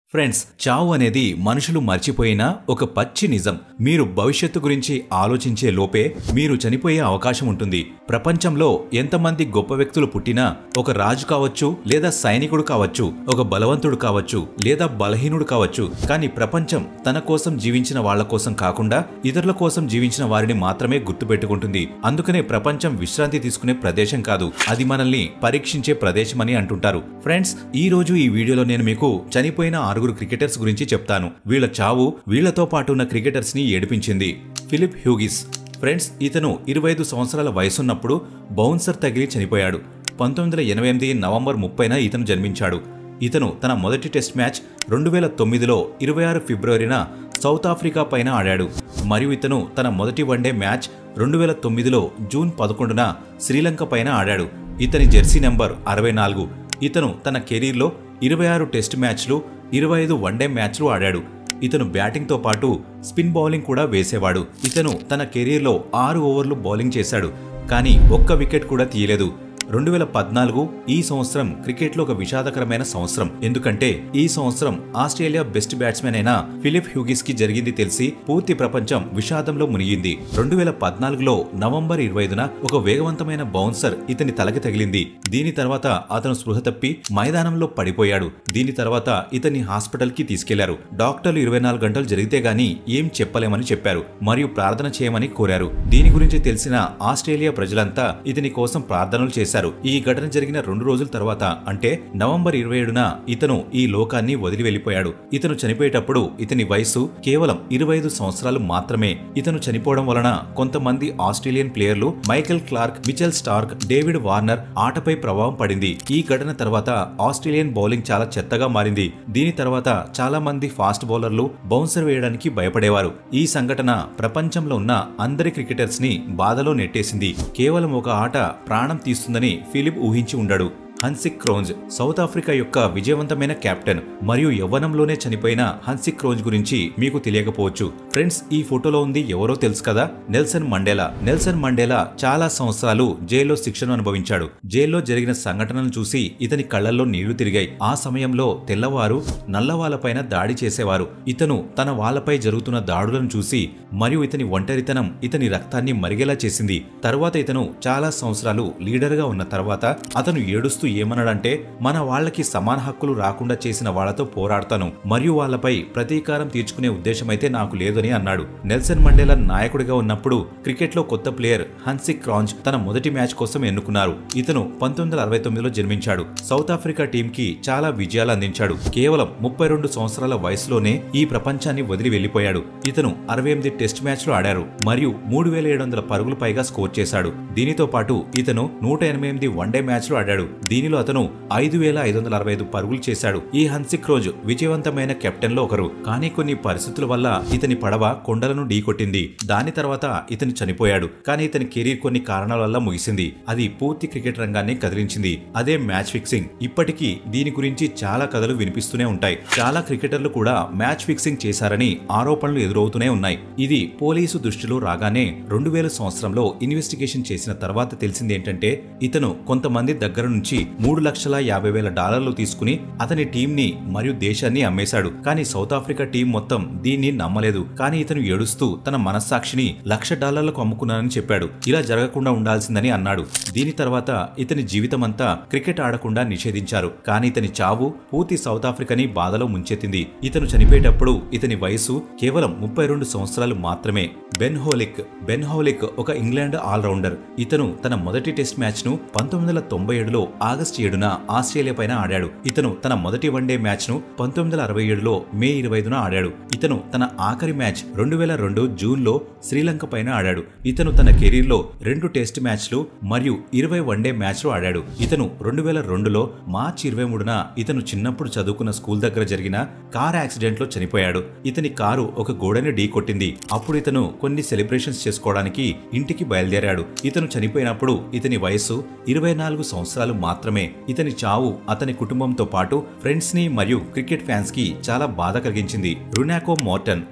friends చావు అనేది మనుషులు మర్చిపోయిన ఒక పచ్చి నిజం మీరు భవిష్యత్తు గురించి ఆలోచించే లోపే మీరు చనిపోయే అవకాశం ఉంటుంది ప్రపంచంలో ఎంతమంది గొప్ప వ్యక్తులు పుట్టినా ఒక రాజు కావచ్చు లేదా సైనికుడు కావచ్చు ఒక బలవంతుడు కావచ్చు లేదా బలహీనుడు కావచ్చు కానీ ప్రపంచం తన కోసం జీవించిన వాళ్ళ కోసం కాకుండా ఇతరుల కోసం జీవించిన వారిని మాత్రమే గుర్తుపెట్టుకుంటుంది అందుకనే ప్రపంచం విశ్రాంతి తీసుకునే ప్రదేశం కాదు అది మనల్ని పరీక్షించే ప్రదేశం అని అంటుంటారు ఫ్రెండ్స్ ఈ రోజు ఈ వీడియోలో నేను మీకు చనిపోయిన ఆరుగురు క్రికెటర్స్ గురించి చెప్తాను వీళ్ళ చావు వీళ్లతో పాటు ఉన్న క్రికెటర్స్ ని ఏడిపించింది ఫిలిప్ హ్యూగిస్ ఫ్రెండ్స్ ఇతను ఇరవై ఐదు సంవత్సరాల వయసున్నప్పుడు బౌన్సర్ తగిలి చనిపోయాడు పంతొమ్మిది వందల ఎనభై ఎనిమిది నవంబర్ ముప్పైన ఇతను జన్మించాడు ఇతను తన మొదటి టెస్ట్ మ్యాచ్ రెండు వేల తొమ్మిదిలో ఇరవై ఆరు ఫిబ్రవరిన సౌత్ ఆఫ్రికా పైన ఆడాడు మరియు ఇతను తన మొదటి వన్డే మ్యాచ్ రెండు వేల తొమ్మిదిలో జూన్ పదకొండున శ్రీలంక పైన ఆడాడు ఇతని జెర్సీ నెంబర్ అరవై నాలుగు ఇతను తన కెరీర్లో ఇరవై ఆరు టెస్ట్ మ్యాచ్లు ఇరవై ఐదు వన్డే మ్యాచ్లు ఆడాడు ఇతను బ్యాటింగ్తో పాటు స్పిన్ బౌలింగ్ కూడా వేసేవాడు ఇతను తన కెరీర్లో ఆరు ఓవర్లు బౌలింగ్ చేశాడు కానీ ఒక్క వికెట్ కూడా తీయలేదు రెండు వేల పద్నాలుగు ఈ సంవత్సరం క్రికెట్లో ఒక విషాదకరమైన సంవత్సరం ఎందుకంటే ఈ సంవత్సరం ఆస్ట్రేలియా బెస్ట్ బ్యాట్స్మెన్ అయిన ఫిలిప్ హ్యూగిస్ కి జరిగింది తెలిసి పూర్తి ప్రపంచం విషాదంలో మునిగింది రెండు వేల పద్నాలుగులో నవంబర్ ఇరవై ఐదున ఒక వేగవంతమైన బౌన్సర్ ఇతని తలకి తగిలింది దీని తర్వాత అతను స్పృహ తప్పి మైదానంలో పడిపోయాడు దీని తర్వాత ఇతన్ని హాస్పిటల్ కి తీసుకెళ్లారు డాక్టర్లు ఇరవై నాలుగు గంటలు జరిగితే గానీ ఏం చెప్పలేమని చెప్పారు మరియు ప్రార్థన చేయమని కోరారు దీని గురించి తెలిసిన ఆస్ట్రేలియా ప్రజలంతా ఇతని కోసం ప్రార్థనలు చేశారు ఈ ఘటన జరిగిన రెండు రోజుల తర్వాత అంటే నవంబర్ ఇరవై ఏడున ఇతను ఈ లోకాన్ని వదిలి వెళ్లిపోయాడు ఇతను చనిపోయేటప్పుడు ఇతని వయసు కేవలం ఇరవై ఐదు సంవత్సరాలు మాత్రమే ఇతను చనిపోవడం వలన కొంతమంది ఆస్ట్రేలియన్ ప్లేయర్లు Michael Clarke Mitchell Starc David Warner ఆటపై ప్రభావం పడింది ఈ ఘటన తర్వాత ఆస్ట్రేలియన్ బౌలింగ్ చాలా చెత్తగా మారింది దీని తర్వాత చాలా మంది ఫాస్ట్ బౌలర్లు బౌన్సర్ వేయడానికి భయపడేవారు ఈ సంఘటన ప్రపంచంలో ఉన్న అందరి క్రికెటర్స్ ని బాధలో నెట్టేసింది కేవలం ఒక ఆట ప్రాణం తీస్తుందని ఫిలిప్ ఊహించి ఉండడు హన్సిక్ క్రోంజ్ సౌత్ ఆఫ్రికా యొక్క విజయవంతమైన కెప్టెన్ మరియు యవ్వనంలోనే చనిపోయిన హన్సిక్ క్రోంజ్ గురించి మీకు తెలియకపోవచ్చు ఫ్రెండ్స్ ఈ ఫోటోలో ఉంది ఎవరో తెలుసు కదా నెల్సన్ మండేలా నెల్సన్ మండేలా చాలా సంవత్సరాలు జైల్లో శిక్షను అనుభవించాడు జైల్లో జరిగిన సంఘటనలు చూసి ఇతని కళ్లల్లో నీళ్లు తిరిగాయి ఆ సమయంలో తెల్లవారు నల్లవాళ్లపైన దాడి చేసేవారు ఇతను తన వాళ్లపై జరుగుతున్న దాడులను చూసి మరియు ఇతని ఒంటరితనం ఇతని రక్తాన్ని మరిగేలా చేసింది తరువాత ఇతను చాలా సంవత్సరాలు లీడర్గా ఉన్న తర్వాత అతను ఏడుస్తూ ఏమన్నాడంటే మన వాళ్ళకి సమాన హక్కులు రాకుండా చేసిన వాళ్లతో పోరాడతాను మరియు వాళ్లపై ప్రతీకారం తీర్చుకునే ఉద్దేశమైతే నాకు లేదని అన్నాడు నెల్సన్ మండేలా నాయకుడిగా ఉన్నప్పుడు క్రికెట్లో కొత్త ప్లేయర్ హన్సిక్ క్రాంజ్ తన మొదటి మ్యాచ్ కోసం ఎన్నుకున్నారు ఇతను పంతొమ్మిది వందల అరవై తొమ్మిదిలో జన్మించాడు సౌత్ ఆఫ్రికా టీంకి చాలా విజయాలు అందించాడు కేవలం ముప్పై రెండు సంవత్సరాల వయసులోనే ఈ ప్రపంచాన్ని వదిలి వెళ్లిపోయాడు ఇతను అరవై ఎనిమిది టెస్ట్ మ్యాచ్లు ఆడారు మరియు మూడు వేల ఏడు వందల పరుగులు పైగా స్కోర్ చేశాడు దీనితో పాటు ఇతను నూట ఎనభై ఎనిమిది వన్డే మ్యాచ్లు ఆడాడు దీనిలో అతను ఐదు వేల ఐదు వందల అరవై ఐదు పరుగులు చేశాడు ఈ హన్సిక్ రోజు విజయవంతమైన కెప్టెన్ లో ఒకరు కానీ కొన్ని పరిస్థితుల వల్ల ఇతని పడవ కొండలను ఢీకొట్టింది దాని తర్వాత ఇతను చనిపోయాడు కానీ ఇతని కెరీర్ కొన్ని కారణాల వల్ల ముగిసింది అది పూర్తి క్రికెట్ రంగాన్ని కదిలించింది అదే మ్యాచ్ ఫిక్సింగ్ ఇప్పటికీ దీని గురించి చాలా కథలు వినిపిస్తూనే ఉంటాయి చాలా క్రికెటర్లు కూడా మ్యాచ్ ఫిక్సింగ్ చేశారని ఆరోపణలు ఎదురవుతూనే ఉన్నాయి ఇది పోలీసు దృష్టిలో రాగానే రెండు వేల సంవత్సరంలో ఇన్వెస్టిగేషన్ చేసిన తర్వాత తెలిసింది ఏంటంటే ఇతను కొంతమంది దగ్గర నుంచి మూడు లక్షల యాభై వేల డాలర్లు తీసుకుని అతని టీం ని మరియు దేశాన్ని అమ్మేశాడు కానీ సౌత్ ఆఫ్రికా టీం మొత్తం దీన్ని నమ్మలేదు కానీ ఇతను ఏడుస్తూ తన మనస్సాక్షిని లక్ష డాలర్లకు అమ్ముకున్నానని చెప్పాడు ఇలా జరగకుండా ఉండాల్సిందని అన్నాడు దీని తర్వాత ఇతని జీవితమంతా క్రికెట్ ఆడకుండా నిషేధించారు కానీ ఇతని చావు పూర్తి సౌత్ ఆఫ్రికాని బాధలో ముంచెత్తింది ఇతను చనిపోయేటప్పుడు ఇతని వయసు కేవలం ముప్పై రెండు సంవత్సరాలు మాత్రమే బెన్ హోలిక్ బెన్ హోలిక్ ఒక ఇంగ్లాండ్ ఆల్రౌండర్ ఇతను తన మొదటి టెస్ట్ మ్యాచ్ ను పంతొమ్మిది వందల తొంభై ఏడులో ఆగస్టు ఏడున ఆస్ట్రేలియా పైన ఆడాడు ఇతను తన మొదటి వన్డే మ్యాచ్ ను పంతొమ్మిది వందల అరవై ఏడులో మే ఇరవై ఐదున ఆడాడు ఇతను తన ఆఖరి మ్యాచ్ రెండు వేల రెండు జూన్ లో శ్రీలంక పైన ఆడాడు ఇతను తన కెరీర్ లో రెండు టెస్ట్ మ్యాచ్లు మరియు ఇరవై వన్డే మ్యాచ్లు ఆడాడు ఇతను రెండు వేల రెండులో మార్చి ఇరవై మూడున ఇతను చిన్నప్పుడు చదువుకున్న స్కూల్ దగ్గర జరిగిన కార్ యాక్సిడెంట్ లో చనిపోయాడు ఇతని కారు ఒక గోడని ఢీ కొట్టింది అప్పుడు ఇతను కొన్ని సెలబ్రేషన్స్ చేసుకోవడానికి ఇంటికి బయలుదేరాడు ఇతను చనిపోయినప్పుడు ఇతని వయసు ఇరవై నాలుగు సంవత్సరాలు మాత్రమే ఇతని చావు అతని కుటుంబంతో పాటు ఫ్రెండ్స్ ని మరియు క్రికెట్ ఫ్యాన్స్ కి చాలా బాధ కలిగించింది Runako Morton Runako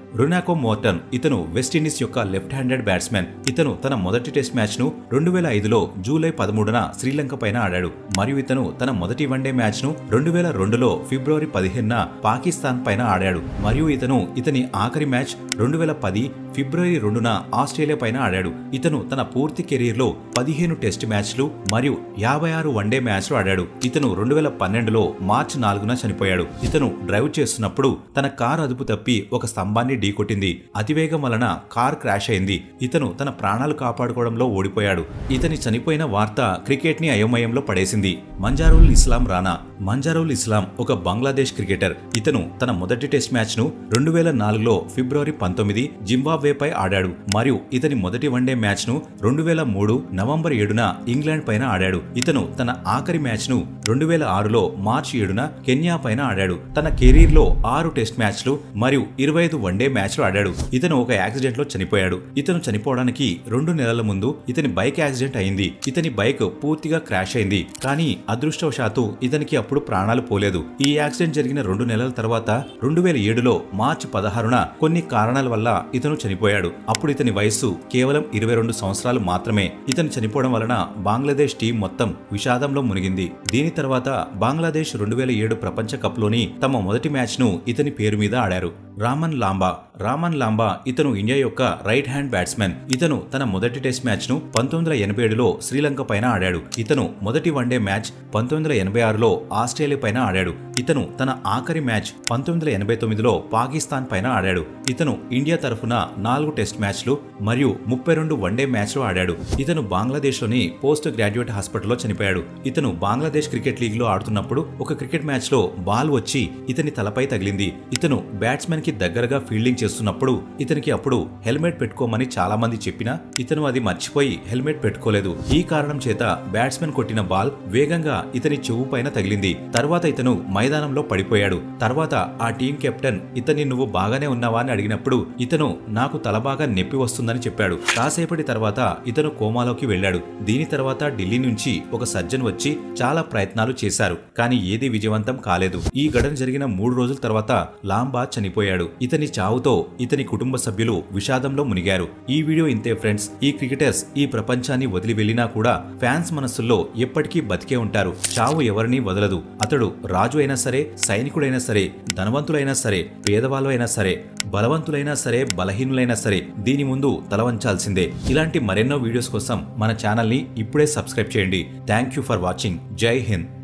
Marco Morton ఇతను వెస్టిండీస్ యొక్క లెఫ్ట్ హ్యాండెడ్ బ్యాట్స్మెన్ ఇతను తన మొదటి టెస్ట్ మ్యాచ్ ను రెండు వేల ఐదులో జూలై పదమూడున శ్రీలంక పైన ఆడాడు మరియు ఇతను తన మొదటి వన్డే మ్యాచ్ ను రెండు వేల రెండులో ఫిబ్రవరి పదిహేనున పాకిస్తాన్ పైన ఆడాడు మరియు ఇతను ఇతని ఆఖరి మ్యాచ్ రెండు వేల పది ఫిబ్రవరి రెండున ఆస్ట్రేలియా పైన ఆడాడు ఇతను తన పూర్తి కెరీర్ లో పదిహేను టెస్ట్ మ్యాచ్లు మరియు యాభై ఆరు వన్డే మ్యాచ్లు ఆడాడు ఇతను రెండు వేల పన్నెండులో మార్చ్ నాలుగున చనిపోయాడు ఇతను డ్రైవ్ చేస్తున్నప్పుడు తన కార్ అదుపు తప్పి ఒక స్తంభాన్ని ఢీకొట్టింది అతివేగం వలన కార్ క్రాష్ అయింది ఇతను తన ప్రాణాలు కాపాడుకోవడంలో ఓడిపోయాడు ఇతని చనిపోయిన వార్త క్రికెట్ ని అయోమయంలో పడేసింది మంజారుల్ ఇస్లాం రానా మంజారుల్ ఇస్లాం ఒక బంగ్లాదేశ్ క్రికెటర్ ఇతను తన మొదటి టెస్ట్ మ్యాచ్ ను రెండు వేల నాలుగులో ఫిబ్రవరి పంతొమ్మిది జింబాబ్వేపై ఆడాడు మరియు ఇతని మొదటి వన్డే మ్యాచ్ ను రెండు వేల మూడు నవంబర్ ఏడున ఇంగ్లాండ్ పైన ఆడాడు ఇతను తన ఆఖరి మ్యాచ్ ను రెండు వేల ఆరులో మార్చి ఏడున కెన్యా పైన ఆడాడు తన కెరీర్ లో ఆరు టెస్ట్ మ్యాచ్లు మరియు ఇరవై ఐదు వన్డే మ్యాచ్లు ఆడాడు ఇతను ఒక యాక్సిడెంట్ లో చనిపోయాడు ఇతను చనిపోవడానికి రెండు నెలల ముందు ఇతని బైక్ యాక్సిడెంట్ అయింది ఇతని బైక్ పూర్తిగా క్రాష్ అయింది కానీ అదృష్టవశాత్తు ఇతనికి అప్పుడు ప్రాణాలు పోలేదు ఈ యాక్సిడెంట్ జరిగిన రెండు నెలల తర్వాత రెండు వేల ఏడులో మార్చి పదహారున కొన్ని కారణాల వల్ల ఇతను చనిపోయాడు అప్పుడు ఇతని వయస్సు కేవలం ఇరవై రెండు సంవత్సరాలు మాత్రమే ఇతను చనిపోవడం వలన బంగ్లాదేశ్ టీం మొత్తం విషాదంలో మునిగింది దీని తర్వాత బంగ్లాదేశ్ రెండు వేల ఏడు ప్రపంచ కప్ లోని తమ మొదటి మ్యాచ్ ను ఇతని పేరు మీద ఆడారు రామన్ లాంబా రామన్ లాంబా ఇతను ఇండియా యొక్క రైట్ హ్యాండ్ బ్యాట్స్మెన్ ఇతను తన మొదటి టెస్ట్ మ్యాచ్ ను పంతొమ్మిది వందల ఎనభై ఏడులో శ్రీలంక పైన ఆడాడు ఇతను మొదటి వన్డే మ్యాచ్ పంతొమ్మిది వందల ఎనభై ఆరులో ఆస్ట్రేలియా పైన ఆడాడు ఇతను తన ఆఖరి మ్యాచ్ పంతొమ్మిది వందల ఎనభై తొమ్మిదిలో పాకిస్తాన్ పైన ఆడాడు ఇతను ఇండియా తరఫున నాలుగు టెస్ట్ మ్యాచ్లు మరియు ముప్పై రెండు వన్డే మ్యాచ్లు ఆడాడు ఇతను బంగ్లాదేశ్లోని పోస్ట్ గ్రాడ్యుయేట్ హాస్పిటల్లో చనిపోయాడు ఇతను బంగ్లాదేశ్ క్రికెట్ లీగ్ లో ఆడుతున్నప్పుడు ఒక క్రికెట్ మ్యాచ్ లో బాల్ వచ్చి ఇతని తలపై తగిలింది ఇతను బ్యాట్స్మెన్ కి దగ్గరగా ఫీల్డింగ్ చేస్తున్నప్పుడు ఇతనికి అప్పుడు హెల్మెట్ పెట్టుకోమని చాలా మంది చెప్పినా ఇతను అది మర్చిపోయి హెల్మెట్ పెట్టుకోలేదు ఈ కారణం చేత బ్యాట్స్మెన్ కొట్టిన బాల్ వేగంగా ఇతని చెవు పైన తగిలింది తర్వాత ఇతను మైదానంలో పడిపోయాడు తర్వాత ఆ టీం కెప్టెన్ ఇతన్ని నువ్వు బాగానే ఉన్నావా అని అడిగినప్పుడు ఇతను నాకు తల బాగా నొప్పి వస్తుందని చెప్పాడు కాసేపటి తర్వాత ఇతను కోమాలోకి వెళ్ళాడు దీని తర్వాత ఢిల్లీ నుంచి ఒక సర్జన్ వచ్చి చాలా ప్రయత్నాలు చేశారు కానీ ఏది విజయవంతం కాలేదు ఈ ఘటన జరిగిన మూడు రోజుల తర్వాత లాంబా చనిపోయాడు ఇతని చావుతో ఇతని కుటుంబ సభ్యులు విషాదంలో మునిగారు ఈ వీడియో ఇంతే ఫ్రెండ్స్ ఈ క్రికెటర్స్ ఈ ప్రపంచాన్ని వదిలి వెళ్ళినా కూడా ఫ్యాన్స్ మనస్సుల్లో ఎప్పటికీ బతికే ఉంటారు చావు ఎవరినీ వదలదు అతడు రాజు అయినా సరే సైనికుడైనా సరే ధనవంతులైనా సరే పేదవాళ్ళు అయినా సరే బలవంతులైనా సరే బలహీనులైనా సరే దీని ముందు తలవంచాల్సిందే ఇలాంటి మరెన్నో వీడియోస్ కోసం మన ఛానల్ని ఇప్పుడే సబ్స్క్రైబ్ చేయండి థ్యాంక్ యూ ఫర్ వాచింగ్ జై హింద్